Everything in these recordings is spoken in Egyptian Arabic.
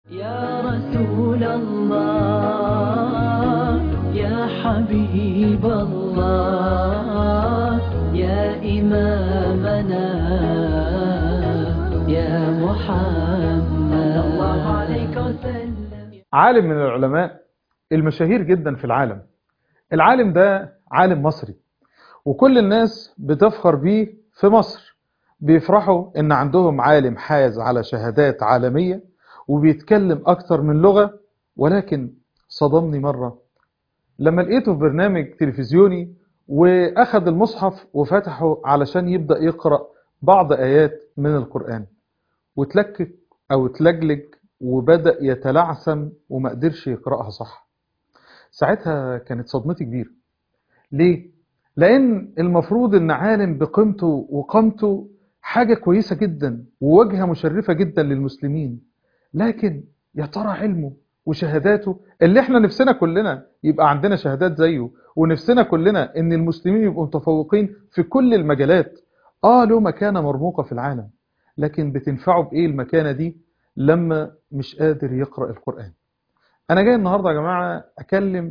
يا رسول الله يا حبيب الله يا إمامنا يا محمد الله عليك وسلم عالم من العلماء المشاهير جدا في العالم العالم ده عالم مصري وكل الناس بتفخر بيه في مصر بيفرحوا ان عندهم عالم حاز على شهادات عالمية وبيتكلم اكتر من لغة ولكن صدمني مرة لما لقيته في برنامج تلفزيوني واخد المصحف وفتحه علشان يبدأ يقرأ بعض ايات من القرآن وتلكك او تلجلج وبدأ يتلعثم وما قدرش يقرأها صح ساعتها كانت صدمتي كبيرة ليه؟ لأن المفروض أن عالم بقيمته وقامته حاجة كويسة جدا ووجهة مشرفة جدا للمسلمين لكن يا ترى علمه وشهاداته اللي احنا نفسنا كلنا يبقى عندنا شهادات زيه ونفسنا كلنا ان المسلمين يبقوا متفوقين في كل المجالات اه له مكانة مرموقة في العالم لكن بتنفعه بإيه المكانة دي لما مش قادر يقرأ القرآن أنا جاي النهاردة يا جماعة أكلم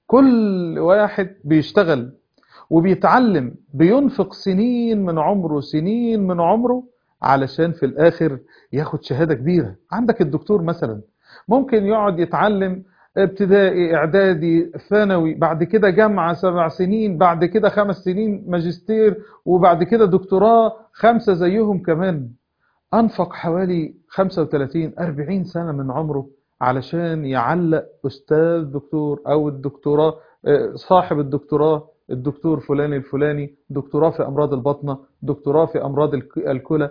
كل واحد بيشتغل وبيتعلم بينفق سنين من عمره سنين من عمره علشان في الآخر ياخد شهادة كبيرة عندك الدكتور مثلا ممكن يقعد يتعلم ابتدائي اعدادي ثانوي بعد كده جامعة سبع سنين بعد كده خمس سنين ماجستير وبعد كده دكتوراه خمسة زيهم كمان أنفق حوالي 35 40 سنة من عمره علشان يعلق أستاذ دكتور أو الدكتوراه صاحب الدكتوراه الدكتور فلان الفلاني دكتوراه في أمراض البطنة دكتوراه في أمراض الكلى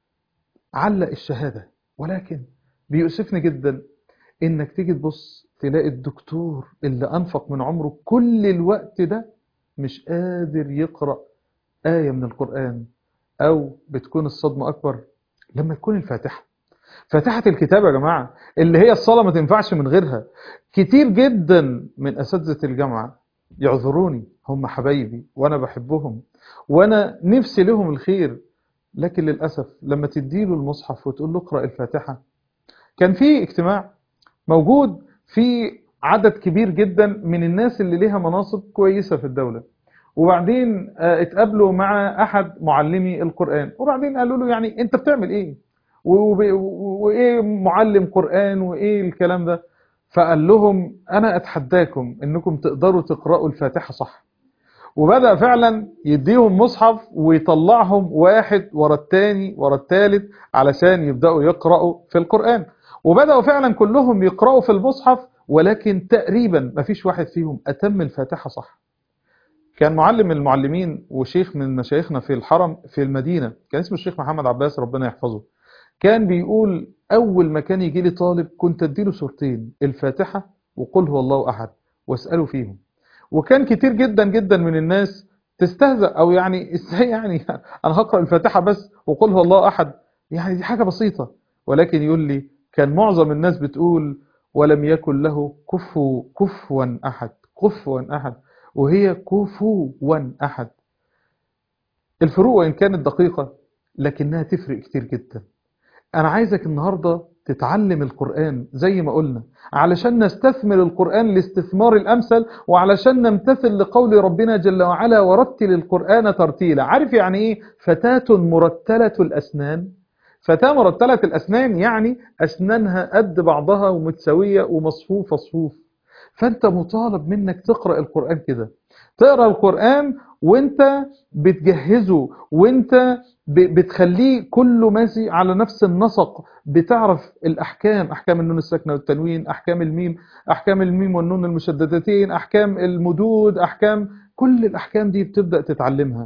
علق الشهادة ولكن بيؤسفني جدا إنك تيجي تبص تلاقي الدكتور اللي أنفق من عمره كل الوقت ده مش قادر يقرأ آية من القرآن أو بتكون الصدمة أكبر لما تكون الفاتحة فاتحة الكتاب يا جماعة اللي هي الصلاة ما تنفعش من غيرها كتير جدا من أساتذة الجامعة يعذروني هم حبايبي وأنا بحبهم وأنا نفسي لهم الخير لكن للأسف لما تديله المصحف وتقول له اقرأ الفاتحة كان في اجتماع موجود في عدد كبير جدا من الناس اللي ليها مناصب كويسة في الدولة وبعدين اتقابلوا مع أحد معلمي القرآن وبعدين قالوا له يعني أنت بتعمل إيه وإيه معلم قرآن وإيه الكلام ده فقال لهم أنا أتحداكم أنكم تقدروا تقرأوا الفاتحة صح وبدأ فعلا يديهم مصحف ويطلعهم واحد ورا التاني ورا التالت علشان يبدأوا يقرأوا في القرآن وبدأوا فعلا كلهم يقرأوا في المصحف ولكن تقريبا ما فيش واحد فيهم أتم الفاتحة صح كان معلم من المعلمين وشيخ من مشايخنا في الحرم في المدينة كان اسمه الشيخ محمد عباس ربنا يحفظه كان بيقول أول ما كان يجي لي طالب كنت أديله سورتين الفاتحة وقل هو الله أحد واسأله فيهم وكان كتير جدا جدا من الناس تستهزأ أو يعني ازاي يعني أنا هقرأ الفاتحة بس وقل هو الله أحد يعني دي حاجة بسيطة ولكن يقول لي كان معظم الناس بتقول ولم يكن له كفو كفوا أحد كفوا أحد وهي كفوا أحد الفروق وإن كانت دقيقة لكنها تفرق كتير جدا أنا عايزك النهاردة تتعلم القرآن زي ما قلنا علشان نستثمر القرآن الاستثمار الأمثل وعلشان نمتثل لقول ربنا جل وعلا ورتل القرآن ترتيلا عارف يعني إيه فتاة مرتلة الأسنان فتاة مرتلة الأسنان يعني أسنانها قد بعضها ومتساوية ومصفوفة صفوف فأنت مطالب منك تقرأ القرآن كده تقرأ القرآن وانت بتجهزه وانت بتخليه كله ماشي على نفس النسق بتعرف الأحكام أحكام النون الساكنة والتنوين أحكام الميم أحكام الميم والنون المشددتين أحكام المدود أحكام كل الأحكام دي بتبدأ تتعلمها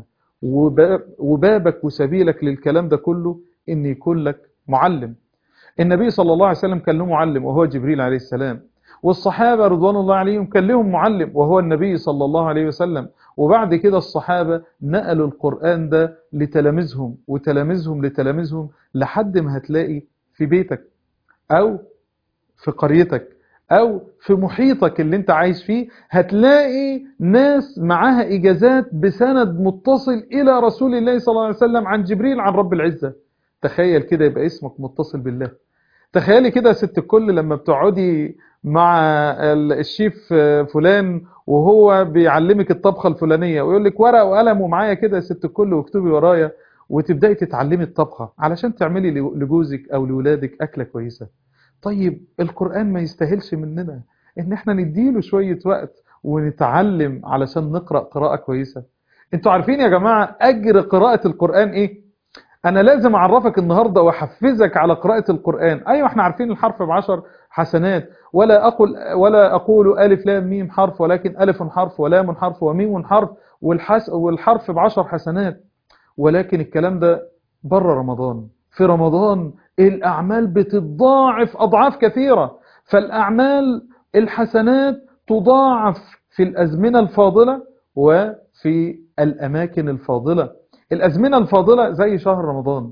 وبابك وسبيلك للكلام ده كله إن يكون لك معلم النبي صلى الله عليه وسلم كان له معلم وهو جبريل عليه السلام والصحابة رضوان الله عليهم كان لهم معلم وهو النبي صلى الله عليه وسلم وبعد كده الصحابة نقلوا القرآن ده لتلاميذهم وتلاميذهم لتلاميذهم لحد ما هتلاقي في بيتك أو في قريتك أو في محيطك اللي انت عايش فيه هتلاقي ناس معاها إجازات بسند متصل إلى رسول الله صلى الله عليه وسلم عن جبريل عن رب العزة تخيل كده يبقى اسمك متصل بالله تخيلي كده يا ست الكل لما بتقعدي مع ال- الشيف آه، فلان وهو بيعلمك الطبخة الفلانية ويقول لك ورقة وقلم ومعايا كده يا ست الكل واكتبي ورايا وتبدأي تتعلمي الطبخة علشان تعملي ل- لجوزك أو لولادك أكلة كويسة طيب القرآن ما يستاهلش مننا إن احنا نديله شوية وقت ونتعلم علشان نقرأ قراءة كويسة انتوا عارفين يا جماعة أجر قراءة القرآن إيه؟ أنا لازم أعرفك النهاردة وأحفزك على قراءة القرآن أيوة احنا عارفين الحرف بعشر حسنات ولا أقول ولا أقول ألف لام ميم حرف ولكن ألف حرف ولام حرف وميم حرف والحس والحرف بعشر حسنات ولكن الكلام ده بره رمضان في رمضان الأعمال بتضاعف أضعاف كثيرة فالأعمال الحسنات تضاعف في الأزمنة الفاضلة وفي الأماكن الفاضلة الأزمنة الفاضلة زي شهر رمضان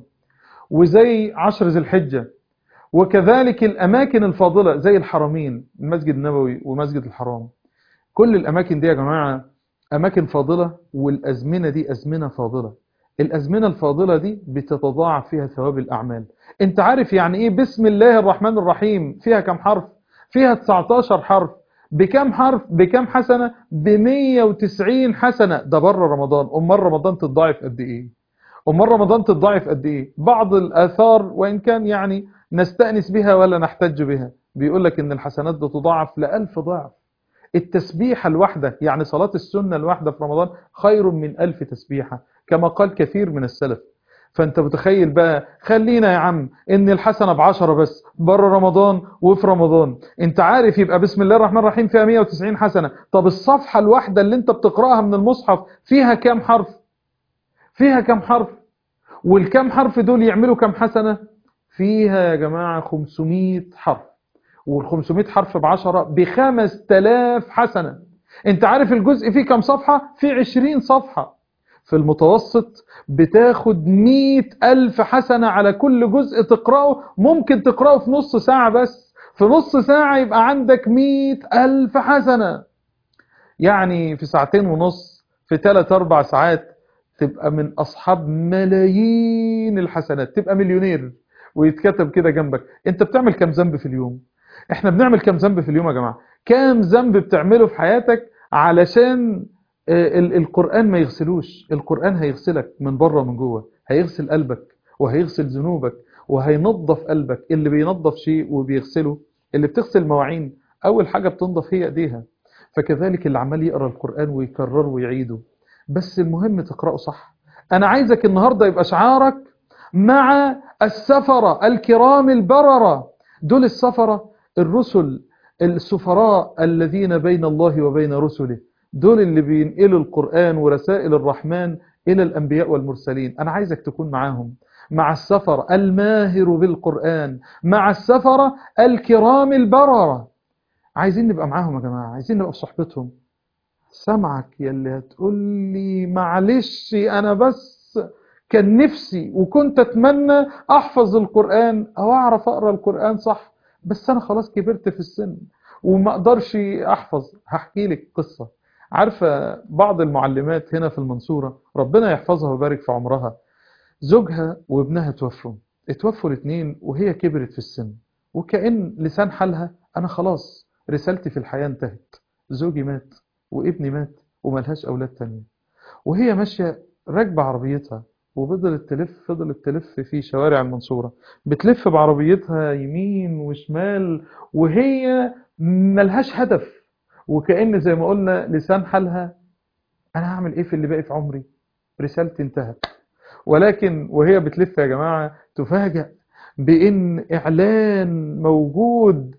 وزي عشر ذي الحجة وكذلك الأماكن الفاضلة زي الحرمين المسجد النبوي ومسجد الحرام كل الأماكن دي يا جماعة أماكن فاضلة والأزمنة دي أزمنة فاضلة الأزمنة الفاضلة دي بتتضاعف فيها ثواب الأعمال أنت عارف يعني إيه بسم الله الرحمن الرحيم فيها كم حرف فيها 19 حرف بكم حرف بكم حسنة ب 190 حسنة ده بره رمضان أمال رمضان تتضاعف قد إيه أمال رمضان تتضاعف قد إيه بعض الآثار وإن كان يعني نستأنس بها ولا نحتج بها بيقول لك إن الحسنات بتضاعف لألف ضعف التسبيحة الواحدة يعني صلاة السنة الواحدة في رمضان خير من ألف تسبيحة كما قال كثير من السلف فانت متخيل بقى خلينا يا عم ان الحسنة بعشرة بس بره رمضان وفي رمضان انت عارف يبقى بسم الله الرحمن الرحيم فيها 190 حسنة طب الصفحة الواحدة اللي انت بتقرأها من المصحف فيها كام حرف فيها كام حرف والكام حرف دول يعملوا كام حسنة فيها يا جماعة 500 حرف وال 500 حرف بعشرة ب 5000 حسنة انت عارف الجزء فيه كام صفحة فيه 20 صفحة في المتوسط بتاخد مئة ألف حسنة على كل جزء تقرأه ممكن تقرأه في نص ساعة بس في نص ساعة يبقى عندك مئة ألف حسنة يعني في ساعتين ونص في ثلاث أربع ساعات تبقى من أصحاب ملايين الحسنات تبقى مليونير ويتكتب كده جنبك انت بتعمل كم ذنب في اليوم احنا بنعمل كم ذنب في اليوم يا جماعة كم ذنب بتعمله في حياتك علشان ال- القرآن ما يغسلوش القرآن هيغسلك من بره ومن جوه هيغسل قلبك وهيغسل ذنوبك وهينظف قلبك اللي بينظف شيء وبيغسله اللي بتغسل مواعين أول حاجة بتنظف هي ايديها فكذلك اللي عمال يقرأ القرآن ويكرره ويعيده بس المهم تقرأه صح أنا عايزك النهاردة يبقى شعارك مع السفرة الكرام البررة دول السفرة الرسل السفراء الذين بين الله وبين رسله دول اللي بينقلوا القرآن ورسائل الرحمن إلى الأنبياء والمرسلين أنا عايزك تكون معاهم مع السفر الماهر بالقرآن مع السفرة الكرام البررة عايزين نبقى معاهم يا جماعة عايزين نبقى في صحبتهم سمعك يلي هتقول لي معلش أنا بس كان نفسي وكنت أتمنى أحفظ القرآن أو أعرف أقرأ القرآن صح بس أنا خلاص كبرت في السن وما أقدرش أحفظ هحكي لك قصة عارفة بعض المعلمات هنا في المنصورة ربنا يحفظها ويبارك في عمرها زوجها وابنها توفوا اتوفوا الاثنين وهي كبرت في السن وكأن لسان حالها أنا خلاص رسالتي في الحياة انتهت زوجي مات وابني مات وملهاش أولاد تانية وهي ماشية راكبة عربيتها وفضلت تلف فضلت تلف في شوارع المنصورة بتلف بعربيتها يمين وشمال وهي ملهاش هدف وكأن زي ما قلنا لسان حالها أنا هعمل إيه في اللي باقي في عمري رسالتي انتهت ولكن وهي بتلف يا جماعة تفاجأ بأن إعلان موجود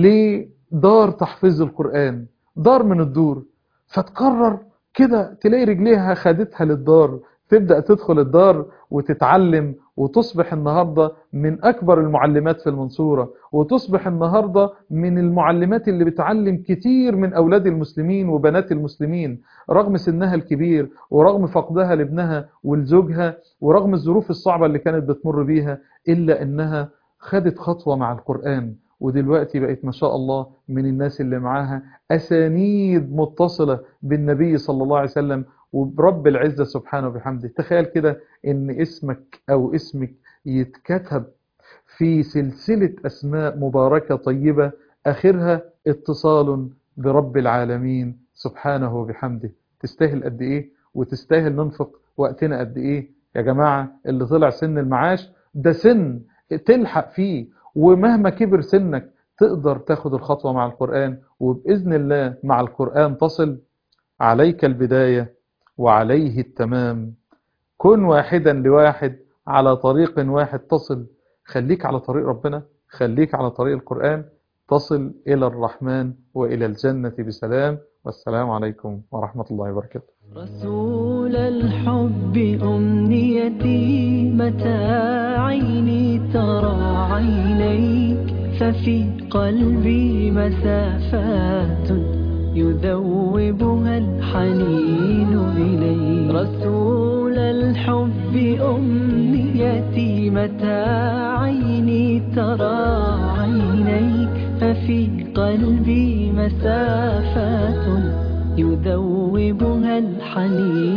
لدار تحفيظ القرآن دار من الدور فتقرر كده تلاقي رجليها خدتها للدار تبدأ تدخل الدار وتتعلم وتصبح النهاردة من أكبر المعلمات في المنصورة وتصبح النهاردة من المعلمات اللي بتعلم كتير من أولاد المسلمين وبنات المسلمين رغم سنها الكبير ورغم فقدها لابنها ولزوجها ورغم الظروف الصعبة اللي كانت بتمر بيها إلا أنها خدت خطوة مع القرآن ودلوقتي بقت ما شاء الله من الناس اللي معاها أسانيد متصلة بالنبي صلى الله عليه وسلم وبرب العزة سبحانه وبحمده تخيل كده ان اسمك او اسمك يتكتب في سلسلة أسماء مباركة طيبة آخرها اتصال برب العالمين سبحانه وبحمده تستاهل قد إيه وتستاهل ننفق وقتنا قد إيه يا جماعة اللي طلع سن المعاش ده سن تلحق فيه ومهما كبر سنك تقدر تاخد الخطوة مع القرآن وبإذن الله مع القرآن تصل عليك البداية وعليه التمام كن واحدا لواحد على طريق واحد تصل خليك على طريق ربنا خليك على طريق القرآن تصل إلى الرحمن وإلى الجنة بسلام والسلام عليكم ورحمة الله وبركاته رسول الحب أمنيتي متى عيني ترى عينيك ففي قلبي مسافات يذوبها الحنين إليك رسول الحب أمنيتي متى عيني ترى عينيك ففي قلبي مسافات يذوبها الحنين